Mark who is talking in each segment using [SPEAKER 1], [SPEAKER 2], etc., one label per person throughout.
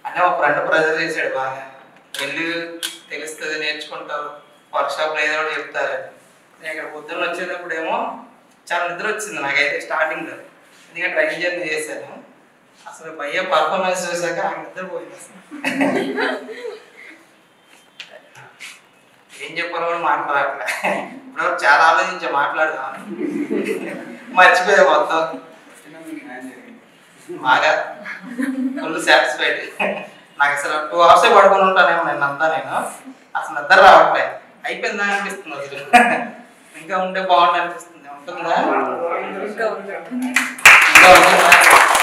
[SPEAKER 1] అంటే ఒక friend pressure చేశాడు బాగా వెళ్ళి తెలుస్తుంది నేర్చుకుంటావు వర్క్షాప్లో ఏదో ఒకటి చెప్తారు నేను ఇక్కడ పొద్దున్న వచ్చేటప్పుడు ఏమో చాలా నిద్ర వచ్చింది నాకైతే స్టార్టింగ్లో ఎందుకంటే ట్రైన్ జర్నీ చేశాను అసలు భయ్య పర్ఫార్మెన్స్ చూసాక నాకు నిద్ర పోయింది అసలు ఏం చెప్పాలో కూడా మాట్లాడట్లే ఇప్పుడు చాలా ఆలోచించి మాట్లాడదాం మర్చిపోయా మొత్తం బాగా ఫుల్ సాటిస్ఫైడ్ నాకు అసలు టూ అవర్స్ పడుకొని ఉంటానేమో నేను అంతా నేను అసలు నిద్ర రావట్లే అయిపోయిందా అనిపిస్తుంది అసలు ఇంకా ఉంటే బాగుంది అనిపిస్తుంది ఉంటుందా
[SPEAKER 2] ఇంకా ఉంది
[SPEAKER 1] ఇంకా ఉంటుందా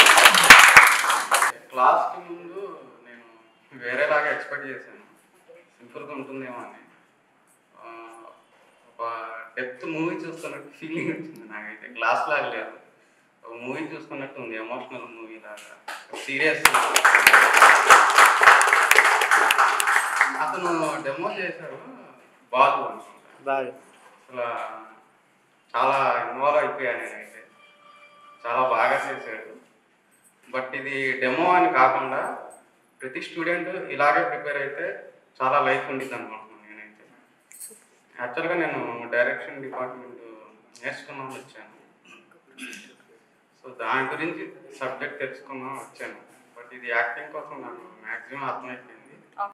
[SPEAKER 3] క్లాస్కి ముందు నేను వేరేలాగా ఎక్స్పెక్ట్ చేశాను సింపుల్గా ఉంటుందేమో అని ఆ, ఒక డెప్త్ మూవీ చూస్తున్నట్టు ఫీలింగ్ వచ్చింది నాకైతే క్లాస్ లాగా లేదు ఒక మూవీ చూసుకున్నట్టు ఉంది ఎమోషనల్ మూవీ లాగా సీరియస్ అతను డెమో చేశాడు బాలు అనుకుంటా అసలు చాలా ఇన్వాల్వ్ అయిపోయాను నేనైతే చాలా బాగా చేశాడు బట్ ఇది డెమో అని కాకుండా ప్రతి స్టూడెంట్ ఇలాగే ప్రిపేర్ అయితే చాలా లైఫ్ ఉండిద్ది అనుకుంటున్నాను నేనైతే యాక్చువల్గా నేను డైరెక్షన్ డిపార్ట్మెంట్ నేర్చుకున్నాను వచ్చాను సో దాని గురించి సబ్జెక్ట్ తెలుసుకున్నాం వచ్చాను బట్ ఇది యాక్టింగ్ కోసం నాకు మ్యాక్సిమం అర్థమైపోయింది